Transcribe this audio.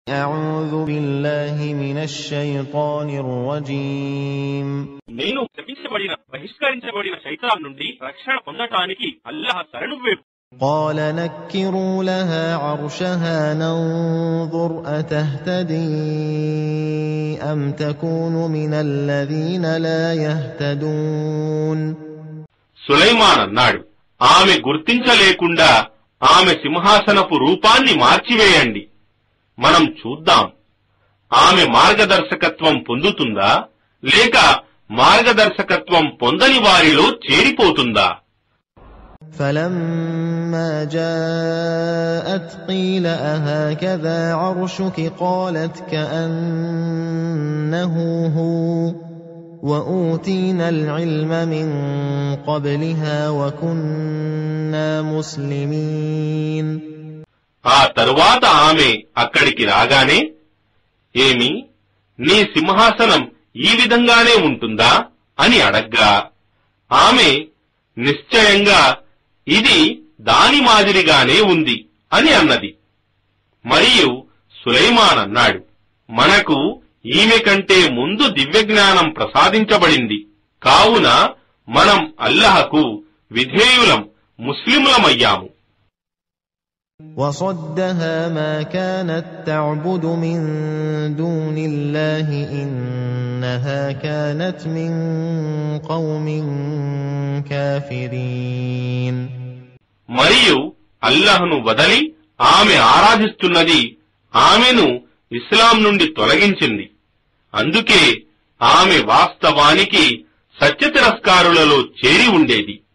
أعوذ بالله من الشيطان الرجيم నేను శపించబడిన బహిష్కరించబడిన శైతాన్ నుండి రక్షణ పొందటానికి అల్లాహ్ శరణు వేపు قال نكروا لها عرشها ننظر أتهتدي أم تكون من الذين لا يهتدون సులైమాన్ అన్నాడు ఆమె గుర్తించలేకుండా ఆమె సింహాసనపు రూపాన్ని మార్చివేయండి మనం చూద్దాం ఆమె మార్గదర్శకత్వం పొందుతుందా లేక మార్గదర్శకత్వం పొందని వారిలో చేరిపోతుందా فلما جاءت قيل أهكذا عرشك قالت كأنه هو وأوتينا العلم من قبلها وكنا مسلمين ఆ తరువాత ఆమె అక్కడికి రాగానే ఏమి నీ సింహాసనం ఈ విధంగానే ఉంటుందా అని అడగ్గా ఆమె నిశ్చయంగా ఇది దాని మాదిరిగానే ఉంది అని అన్నది మరియు సులైమాన్ అన్నాడు మనకు ఈమె కంటే ముందు దివ్యజ్ఞానం ప్రసాదించబడింది కావున మనం అల్లహకు విధేయులం ముస్లిములమయ్యాము وصدها ما كانت تعبد من دون الله إنها كانت من قوم كافرين మరియు అల్లహను వదలి ఆమె ఆరాధిస్తున్నది ఆమెను ఇస్లాం నుండి తొలగించింది అందుకే ఆమె వాస్తవానికి సత్య తిరస్కారులలో చేరి ఉండేది